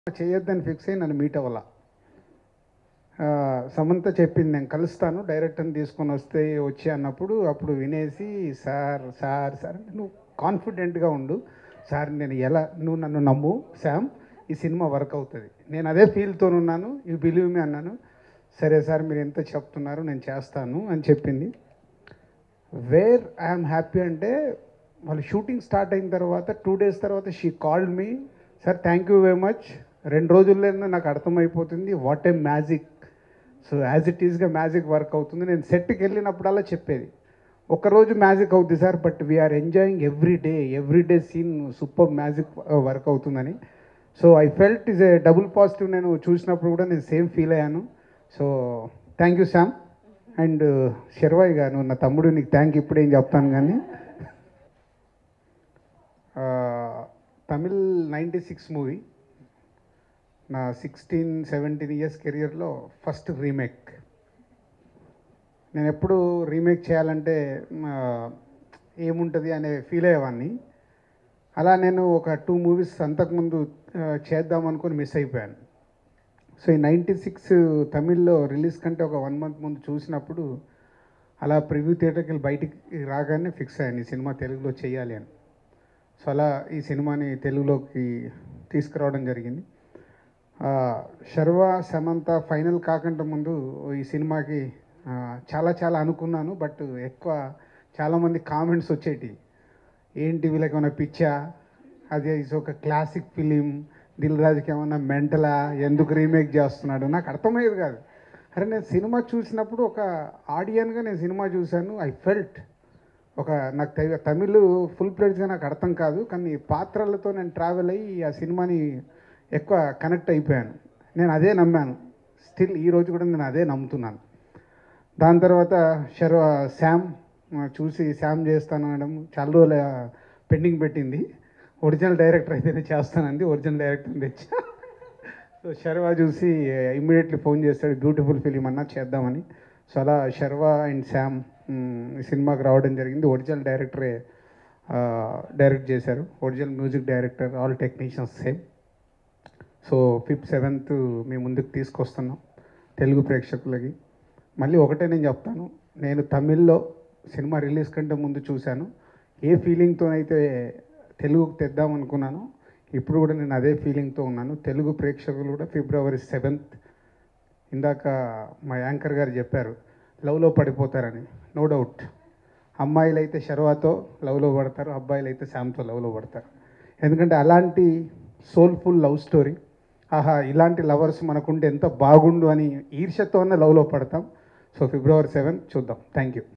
చేయొద్దని ఫిక్స్ అయ్యి నన్ను మీట్ అవ్వాల ఆ, సమంత చెప్పింది నేను కలుస్తాను డైరెక్టర్ని తీసుకొని వస్తే వచ్చి అన్నప్పుడు అప్పుడు వినేసి సార్ సార్ సార్ అంటే నువ్వు కాన్ఫిడెంట్గా ఉండు సార్ నేను ఎలా నువ్వు నన్ను నమ్ము శామ్ ఈ సినిమా వర్క్ అవుతుంది నేను అదే ఫీల్తో ఉన్నాను యూ బిలీవ్ మీ అన్నాను సరే సార్ మీరు ఎంత చెప్తున్నారు నేను చేస్తాను అని చెప్పింది వేర్ ఐఎమ్ హ్యాపీ అంటే వాళ్ళు షూటింగ్ స్టార్ట్ అయిన తర్వాత టూ డేస్ తర్వాత she called me sir thank you very much రెండు రోజుల్లోనే నాకు అర్థమైపోతుంది what a magic so as it ఈస్గా మ్యాజిక్ వర్క్ అవుతుంది నేను సెట్కి వెళ్ళినప్పుడల్లా చెప్పేది ఒకరోజు మ్యాజిక్ అవుతుంది sir but we're enjoying every day every day scene super magic work అవుతుందని so I felt is a double positive నేను చూసినప్పుడు కూడా నేను సేమ్ ఫీల్ అయ్యాను so thank you Sam and శర్వాయి గారు నా తమ్ముడు నీకు థ్యాంక్ ఇప్పుడు ఏం చెప్తాను కానీ ఆ, తమిళ్ నైంటీ సిక్స్ మూవీ నా సిక్స్టీన్ సెవెంటీన్ ఇయర్స్ కెరియర్లో ఫస్ట్ రీమేక్ నేను ఎప్పుడు రీమేక్ చేయాలంటే ఆ, ఏముంటుంది అనే ఫీల్ అయ్యేవాడిని అలా నేను ఒక టూ మూవీస్ అంతకుముందు ఆ, చేద్దాం అనుకుని మిస్ అయిపోయాను సో ఈ నైంటీ సిక్స్ తమిళ్లో రిలీజ్ కంటే ఒక వన్ మంత్ ముందు చూసినప్పుడు అలా ప్రివ్యూ థియేటర్కి వెళ్ళి బయటికి రాగానే ఫిక్స్ అయ్యాను ఈ సినిమా తెలుగులో చేయాలి అని సో అలా ఈ సినిమాని తెలుగులోకి తీసుకురావడం జరిగింది ఆ, శర్వ సమంత ఫైనల్ కాకుండా ముందు ఈ సినిమాకి ఆ, చాలా చాలా అనుకున్నాను బట్ ఎక్కువ చాలామంది కామెంట్స్ వచ్చేటి ఏంటి వీళ్ళకి ఏమైనా పిచ్చా అది ఇస్ ఒక క్లాసిక్ ఫిలిం దిల్ రాజుకి ఏమన్నా మెంటలా ఎందుకు రీమేక్ చేస్తున్నాడు నాకు అర్థమయ్యేది కాదు అరే నేను సినిమా చూసినప్పుడు ఒక ఆడియన్గా నేను సినిమా చూశాను ఐ ఫెల్ట్ ఒక నాకు తె- తమిళ్ ఫుల్ ప్లేట్గా నాకు అర్థం కాదు కానీ పాత్రలతో నేను ట్రావెల్ అయ్యి ఆ సినిమాని ఎక్కువ కనెక్ట్ అయిపోయాను నేను అదే నమ్మాను స్టిల్ ఈ రోజు కూడా నేను అదే నమ్ముతున్నాను దాని తర్వాత శర్వ శామ్ ఆ, చూసి శామ్ చేస్తాను అనడం చాలా రోజులు పెండింగ్ పెట్టింది ఒరిజినల్ డైరెక్టర్ అయితేనే చేస్తానండి ఒరిజినల్ డైరెక్టర్ తెచ్చా సో శర్వా చూసి ఇమ్మీడియట్లీ ఫోన్ చేస్తాడు బ్యూటిఫుల్ ఫిలిం అన్నా చేద్దామని సో అలా శర్వా అండ్ శామ్ మ్, ఈ సినిమాకి రావడం జరిగింది ఒరిజినల్ డైరెక్టరే డైరెక్ట్ చేశారు original music director all technicians same so fifth seventh మీ ముందుకు తీసుకొస్తున్నాం తెలుగు ప్రేక్షకులకి మళ్ళీ ఒకటే నేను చెప్తాను నేను తమిళ్లో సినిమా రిలీజ్ కంటే ముందు చూశాను ఏ ఫీలింగ్తోనైతే తెలుగుకు తెద్దాం అనుకున్నానో ఇప్పుడు కూడా నేను అదే ఫీలింగ్తో ఉన్నాను తెలుగు ప్రేక్షకులు కూడా ఫిబ్రవరి సెవెంత్ ఇందాక మా యాంకర్ గారు చెప్పారు లవ్లో పడిపోతారని నో డౌట్ అమ్మాయిలు అయితే శర్వాతో లవ్లో పడతారు అబ్బాయిలు అయితే శామ్తో లవ్లో పడతారు ఎందుకంటే అలాంటి సోల్ఫుల్ లవ్ స్టోరీ ఆహా ఇలాంటి లవర్స్ మనకుంటే ఎంత బాగుండు అని ఈర్ష్యతోనే లవ్లో పడతాం సో ఫిబ్రవరి సెవెన్ చూద్దాం థ్యాంక్ యూ